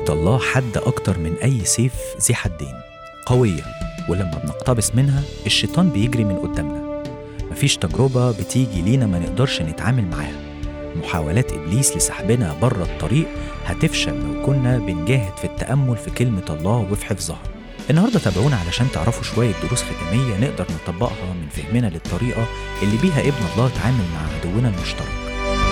كلمة الله حد أكتر من أي سيف ذي حدين قوية ولما بنقتبس منها الشيطان بيجري من قدامنا مفيش تجربة بتيجي لينا ما نقدرش نتعامل معاها محاولات إبليس لسحبنا بره الطريق هتفشل لو كنا بنجاهد في التأمل في كلمة الله وفي حفظها النهارده تابعونا علشان تعرفوا شوية دروس ختامية نقدر نطبقها من فهمنا للطريقة اللي بيها ابن الله اتعامل مع عدونا المشترك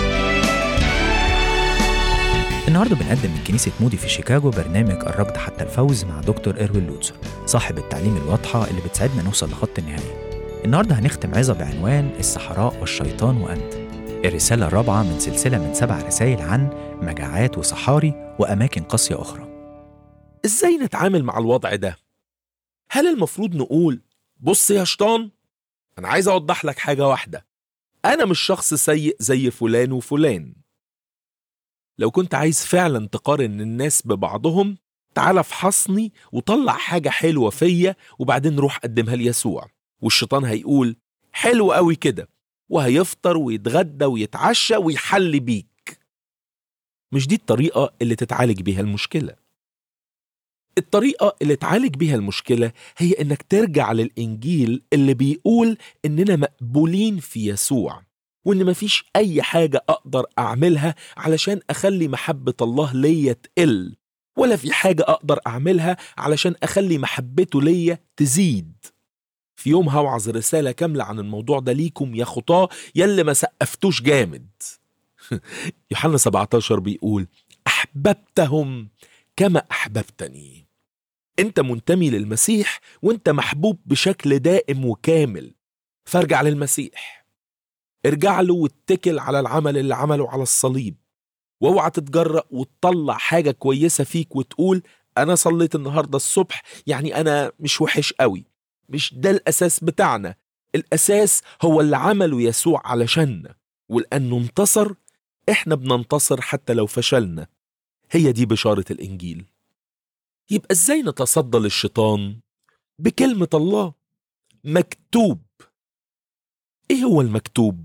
النهارده بنقدم من كنيسة مودي في شيكاغو برنامج الركض حتى الفوز مع دكتور إروين لوتسر صاحب التعليم الواضحة اللي بتساعدنا نوصل لخط النهاية النهارده هنختم عظة بعنوان الصحراء والشيطان وأنت الرسالة الرابعة من سلسلة من سبع رسائل عن مجاعات وصحاري وأماكن قاسية أخرى ازاي نتعامل مع الوضع ده هل المفروض نقول بص يا شيطان انا عايز اوضح لك حاجه واحده انا مش شخص سيء زي فلان وفلان لو كنت عايز فعلا تقارن الناس ببعضهم تعال افحصني وطلع حاجه حلوه فيا وبعدين روح قدمها ليسوع والشيطان هيقول حلو قوي كده وهيفطر ويتغدى ويتعشى ويحل بيك مش دي الطريقه اللي تتعالج بيها المشكله الطريقة اللي تعالج بيها المشكلة هي إنك ترجع للإنجيل اللي بيقول إننا مقبولين في يسوع وإن مفيش أي حاجة أقدر أعملها علشان أخلي محبة الله ليا تقل ولا في حاجة أقدر أعملها علشان أخلي محبته ليا تزيد في يوم هوعظ رسالة كاملة عن الموضوع ده ليكم يا خطاة يلي ما سقفتوش جامد يوحنا 17 بيقول أحببتهم كما أحببتني أنت منتمي للمسيح وأنت محبوب بشكل دائم وكامل فارجع للمسيح ارجع له واتكل على العمل اللي عمله على الصليب واوعى تتجرأ وتطلع حاجة كويسة فيك وتقول أنا صليت النهاردة الصبح يعني أنا مش وحش قوي مش ده الأساس بتاعنا الأساس هو اللي عمله يسوع علشاننا ولأنه انتصر إحنا بننتصر حتى لو فشلنا هي دي بشارة الإنجيل يبقى إزاي نتصدى للشيطان؟ بكلمة الله مكتوب إيه هو المكتوب؟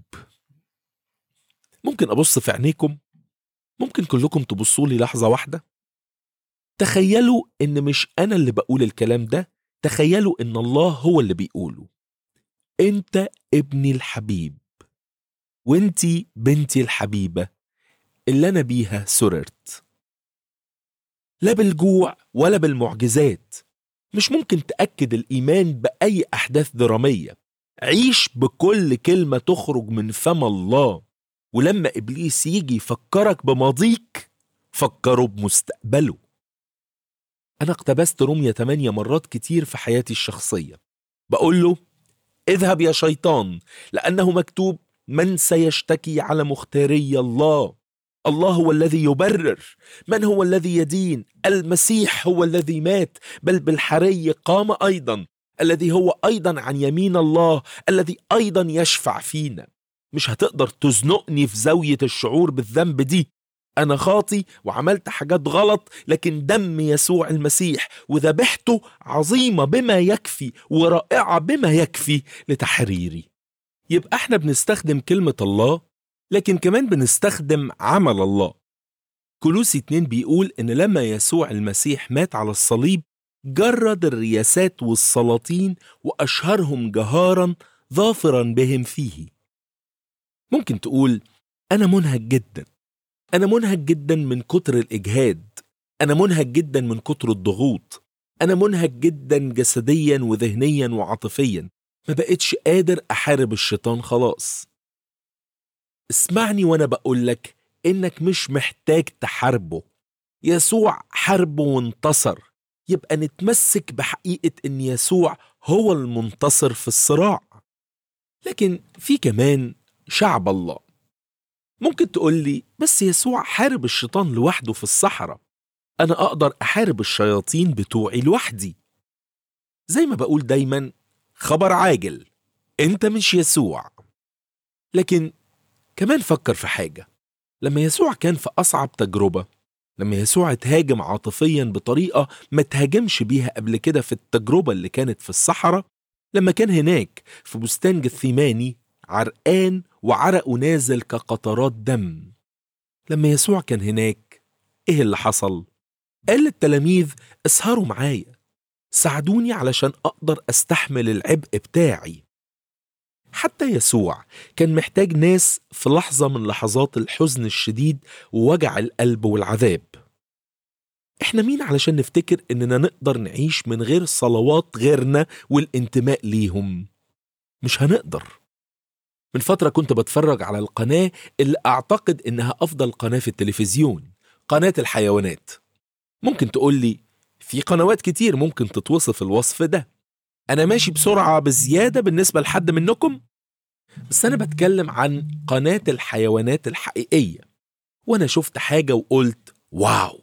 ممكن أبص في عينيكم؟ ممكن كلكم تبصوا لي لحظة واحدة؟ تخيلوا إن مش أنا اللي بقول الكلام ده تخيلوا إن الله هو اللي بيقوله أنت ابني الحبيب وانتي بنتي الحبيبة اللي أنا بيها سررت لا بالجوع ولا بالمعجزات مش ممكن تأكد الإيمان بأي أحداث درامية عيش بكل كلمة تخرج من فم الله ولما إبليس يجي يفكرك بماضيك فكره بمستقبله أنا اقتبست رمية 8 مرات كتير في حياتي الشخصية بقول له اذهب يا شيطان لأنه مكتوب من سيشتكي على مختاري الله الله هو الذي يبرر من هو الذي يدين المسيح هو الذي مات بل بالحري قام ايضا الذي هو ايضا عن يمين الله الذي ايضا يشفع فينا مش هتقدر تزنقني في زاويه الشعور بالذنب دي انا خاطي وعملت حاجات غلط لكن دم يسوع المسيح وذبحته عظيمه بما يكفي ورائعه بما يكفي لتحريري يبقى احنا بنستخدم كلمه الله لكن كمان بنستخدم عمل الله كلوسي 2 بيقول إن لما يسوع المسيح مات على الصليب جرد الرياسات والسلاطين وأشهرهم جهارا ظافرا بهم فيه ممكن تقول أنا منهك جدا أنا منهك جدا من كتر الإجهاد أنا منهك جدا من كتر الضغوط أنا منهك جدا جسديا وذهنيا وعاطفيا ما بقتش قادر أحارب الشيطان خلاص اسمعني وانا بقول لك انك مش محتاج تحاربه يسوع حاربه وانتصر يبقى نتمسك بحقيقة ان يسوع هو المنتصر في الصراع لكن في كمان شعب الله ممكن تقول لي بس يسوع حارب الشيطان لوحده في الصحراء انا اقدر احارب الشياطين بتوعي لوحدي زي ما بقول دايما خبر عاجل انت مش يسوع لكن كمان فكر في حاجة لما يسوع كان في أصعب تجربة لما يسوع اتهاجم عاطفيا بطريقة ما تهاجمش بيها قبل كده في التجربة اللي كانت في الصحراء لما كان هناك في بستان جثيماني عرقان وعرقه نازل كقطرات دم لما يسوع كان هناك ايه اللي حصل قال للتلاميذ اسهروا معايا ساعدوني علشان أقدر أستحمل العبء بتاعي حتى يسوع كان محتاج ناس في لحظة من لحظات الحزن الشديد ووجع القلب والعذاب احنا مين علشان نفتكر اننا نقدر نعيش من غير صلوات غيرنا والانتماء ليهم مش هنقدر من فترة كنت بتفرج على القناة اللي أعتقد إنها أفضل قناة في التلفزيون قناة الحيوانات ممكن تقول لي في قنوات كتير ممكن تتوصف الوصف ده أنا ماشي بسرعة بزيادة بالنسبة لحد منكم بس أنا بتكلم عن قناة الحيوانات الحقيقية وأنا شفت حاجة وقلت واو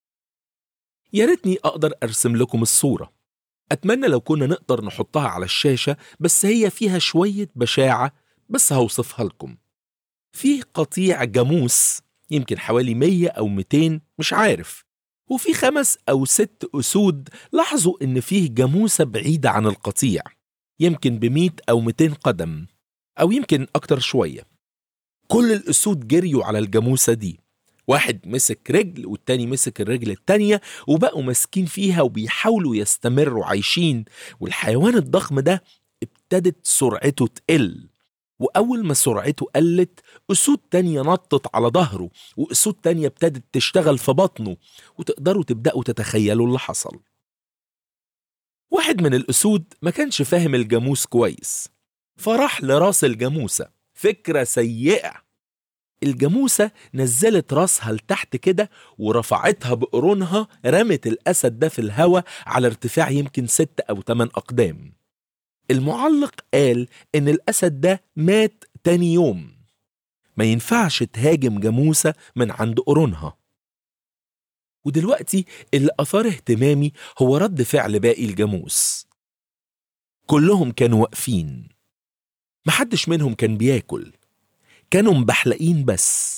يا ريتني أقدر أرسم لكم الصورة أتمنى لو كنا نقدر نحطها على الشاشة بس هي فيها شوية بشاعة بس هوصفها لكم في قطيع جاموس يمكن حوالي 100 أو 200 مش عارف وفي خمس أو ست أسود لاحظوا إن فيه جاموسة بعيدة عن القطيع يمكن بمئة أو 200 قدم أو يمكن أكتر شوية كل الأسود جريوا على الجاموسة دي واحد مسك رجل والتاني مسك الرجل التانية وبقوا ماسكين فيها وبيحاولوا يستمروا عايشين والحيوان الضخم ده ابتدت سرعته تقل وأول ما سرعته قلت أسود تانية نطت على ظهره وأسود تانية ابتدت تشتغل في بطنه وتقدروا تبدأوا تتخيلوا اللي حصل واحد من الأسود ما كانش فاهم الجاموس كويس فراح لراس الجاموسة فكرة سيئة الجاموسة نزلت راسها لتحت كده ورفعتها بقرونها رمت الأسد ده في الهواء على ارتفاع يمكن ست أو تمن أقدام المعلق قال إن الأسد ده مات تاني يوم ما ينفعش تهاجم جاموسة من عند قرونها ودلوقتي اللي أثار اهتمامي هو رد فعل باقي الجاموس كلهم كانوا واقفين محدش منهم كان بياكل كانوا مبحلقين بس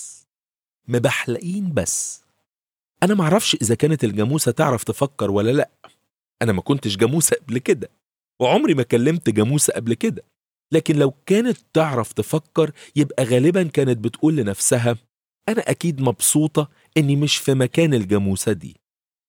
مبحلقين بس أنا معرفش إذا كانت الجاموسة تعرف تفكر ولا لأ أنا ما كنتش جاموسة قبل كده وعمري ما كلمت جاموسة قبل كده لكن لو كانت تعرف تفكر يبقى غالبا كانت بتقول لنفسها أنا أكيد مبسوطة إني مش في مكان الجاموسة دي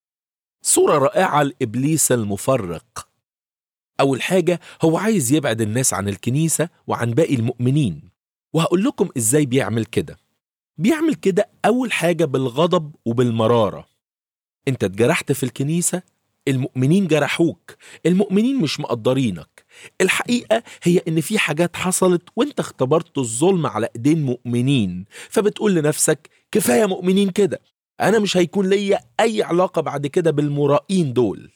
صورة رائعة لإبليس المفرق أول حاجة هو عايز يبعد الناس عن الكنيسة وعن باقي المؤمنين وهقول لكم إزاي بيعمل كده بيعمل كده أول حاجة بالغضب وبالمرارة أنت اتجرحت في الكنيسة المؤمنين جرحوك المؤمنين مش مقدرينك الحقيقة هي إن في حاجات حصلت وانت اختبرت الظلم على إيدين مؤمنين فبتقول لنفسك كفاية مؤمنين كده أنا مش هيكون ليا أي علاقة بعد كده بالمرائين دول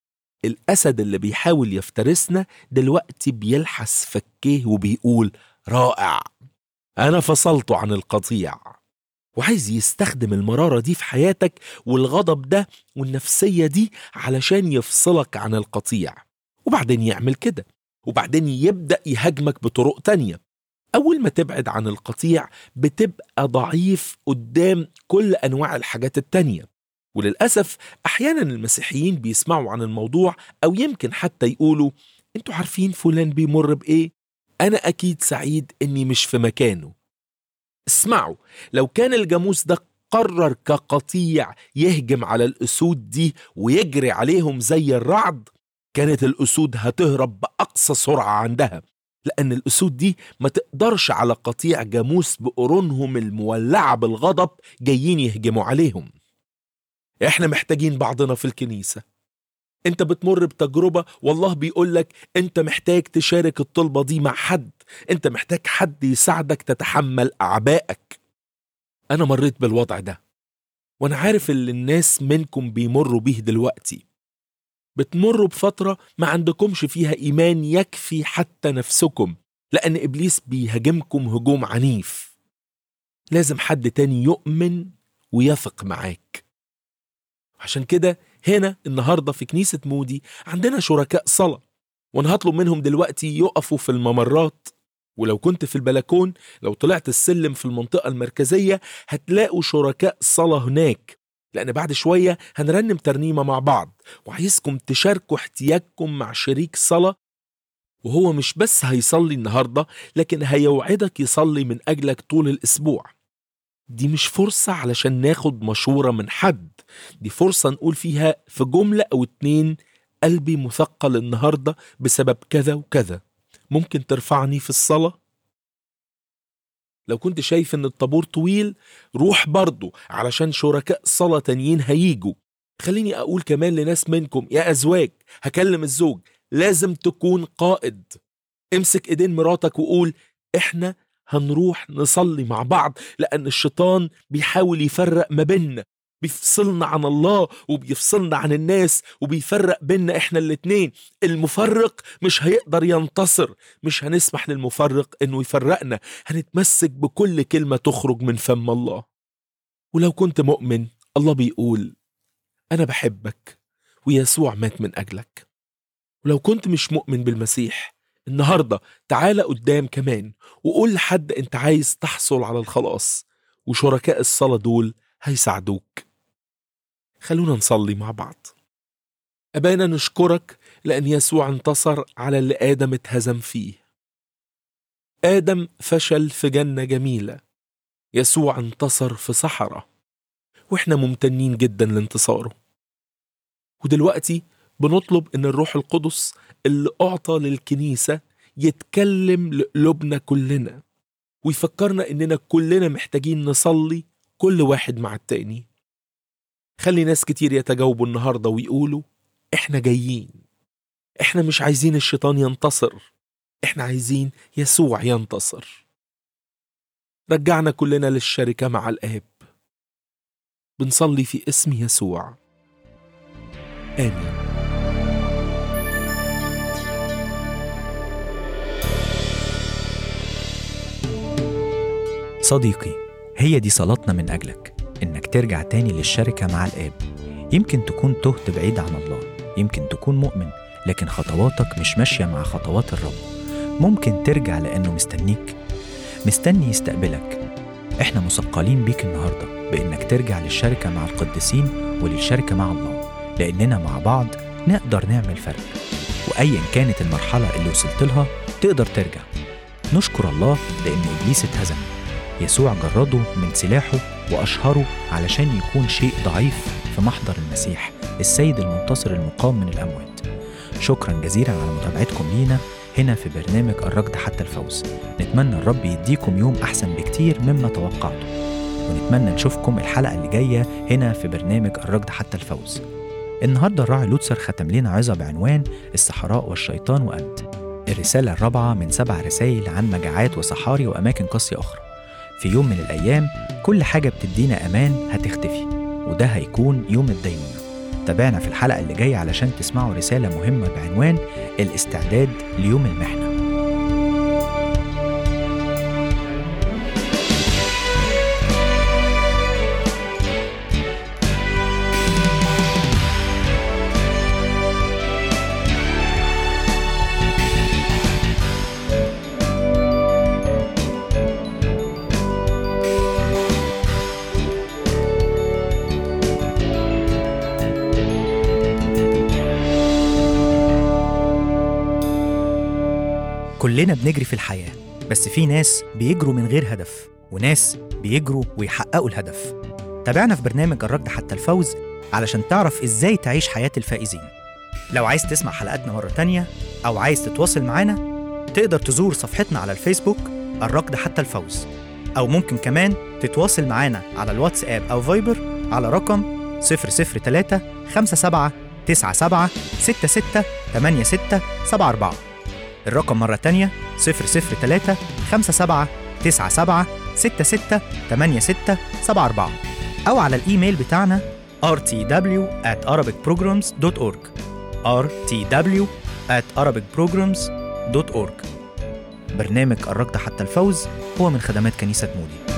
الأسد اللي بيحاول يفترسنا دلوقتي بيلحس فكيه وبيقول رائع أنا فصلته عن القطيع وعايز يستخدم المرارة دي في حياتك والغضب ده والنفسية دي علشان يفصلك عن القطيع وبعدين يعمل كده وبعدين يبدأ يهاجمك بطرق تانية أول ما تبعد عن القطيع بتبقى ضعيف قدام كل أنواع الحاجات التانية وللأسف أحيانا المسيحيين بيسمعوا عن الموضوع أو يمكن حتى يقولوا أنتوا عارفين فلان بيمر بإيه؟ أنا أكيد سعيد إني مش في مكانه اسمعوا لو كان الجاموس ده قرر كقطيع يهجم على الأسود دي ويجري عليهم زي الرعد كانت الأسود هتهرب بأقصى سرعة عندها لأن الأسود دي ما تقدرش على قطيع جاموس بقرونهم المولعة بالغضب جايين يهجموا عليهم احنا محتاجين بعضنا في الكنيسة انت بتمر بتجربة والله بيقولك انت محتاج تشارك الطلبة دي مع حد انت محتاج حد يساعدك تتحمل اعبائك انا مريت بالوضع ده وانا عارف اللي الناس منكم بيمروا بيه دلوقتي بتمروا بفترة ما عندكمش فيها ايمان يكفي حتى نفسكم لان ابليس بيهاجمكم هجوم عنيف لازم حد تاني يؤمن ويثق معاك عشان كده هنا النهارده في كنيسة مودي عندنا شركاء صلاة وانا هطلب منهم دلوقتي يقفوا في الممرات ولو كنت في البلكون لو طلعت السلم في المنطقة المركزية هتلاقوا شركاء صلاة هناك لأن بعد شوية هنرنم ترنيمة مع بعض وعايزكم تشاركوا احتياجكم مع شريك صلاة وهو مش بس هيصلي النهاردة لكن هيوعدك يصلي من أجلك طول الأسبوع دي مش فرصة علشان ناخد مشورة من حد دي فرصة نقول فيها في جملة أو اتنين قلبي مثقل النهاردة بسبب كذا وكذا ممكن ترفعني في الصلاة؟ لو كنت شايف ان الطابور طويل روح برضه علشان شركاء صلاة تانيين هيجوا خليني اقول كمان لناس منكم يا ازواج هكلم الزوج لازم تكون قائد امسك ايدين مراتك وقول احنا هنروح نصلي مع بعض لان الشيطان بيحاول يفرق ما بيننا بيفصلنا عن الله وبيفصلنا عن الناس وبيفرق بيننا احنا الاتنين المفرق مش هيقدر ينتصر مش هنسمح للمفرق انه يفرقنا هنتمسك بكل كلمة تخرج من فم الله ولو كنت مؤمن الله بيقول أنا بحبك ويسوع مات من أجلك ولو كنت مش مؤمن بالمسيح النهاردة تعالى قدام كمان وقول لحد أنت عايز تحصل على الخلاص وشركاء الصلاة دول هيساعدوك خلونا نصلي مع بعض أبانا نشكرك لأن يسوع انتصر على اللي آدم اتهزم فيه آدم فشل في جنة جميلة يسوع انتصر في صحراء واحنا ممتنين جدا لانتصاره ودلوقتي بنطلب ان الروح القدس اللي اعطى للكنيسة يتكلم لقلوبنا كلنا ويفكرنا اننا كلنا محتاجين نصلي كل واحد مع التاني خلي ناس كتير يتجاوبوا النهاردة ويقولوا احنا جايين احنا مش عايزين الشيطان ينتصر احنا عايزين يسوع ينتصر رجعنا كلنا للشركة مع الآب بنصلي في اسم يسوع آمين صديقي هي دي صلاتنا من أجلك إنك ترجع تاني للشركة مع الآب يمكن تكون تهت بعيد عن الله يمكن تكون مؤمن لكن خطواتك مش ماشية مع خطوات الرب ممكن ترجع لأنه مستنيك مستني يستقبلك احنا مثقلين بيك النهاردة بإنك ترجع للشركة مع القديسين وللشركة مع الله لأننا مع بعض نقدر نعمل فرق وأيا كانت المرحلة اللي وصلت لها تقدر ترجع نشكر الله لأن إبليس اتهزم يسوع جرده من سلاحه وأشهره علشان يكون شيء ضعيف في محضر المسيح السيد المنتصر المقام من الأموات شكرا جزيلا على متابعتكم لينا هنا في برنامج الركض حتى الفوز نتمنى الرب يديكم يوم أحسن بكتير مما توقعتم ونتمنى نشوفكم الحلقة اللي جاية هنا في برنامج الركض حتى الفوز النهاردة الراعي لوتسر ختم لنا عظة بعنوان الصحراء والشيطان وأنت الرسالة الرابعة من سبع رسائل عن مجاعات وصحاري وأماكن قاسية أخرى في يوم من الأيام كل حاجة بتدينا أمان هتختفي وده هيكون يوم الدينونة تابعنا في الحلقة اللي جاية علشان تسمعوا رسالة مهمة بعنوان الاستعداد ليوم المحنة كلنا بنجري في الحياة بس في ناس بيجروا من غير هدف وناس بيجروا ويحققوا الهدف تابعنا في برنامج الركض حتى الفوز علشان تعرف ازاي تعيش حياة الفائزين لو عايز تسمع حلقاتنا مرة تانية أو عايز تتواصل معانا تقدر تزور صفحتنا على الفيسبوك الركض حتى الفوز أو ممكن كمان تتواصل معانا على الواتساب أو فايبر على رقم 003 57 97 66 86 74 الرقم مرة تانية 003 57 97 66 86 74 أو على الإيميل بتاعنا rtw at arabicprograms.org rtw at arabicprograms.org برنامج الركض حتى الفوز هو من خدمات كنيسة مودي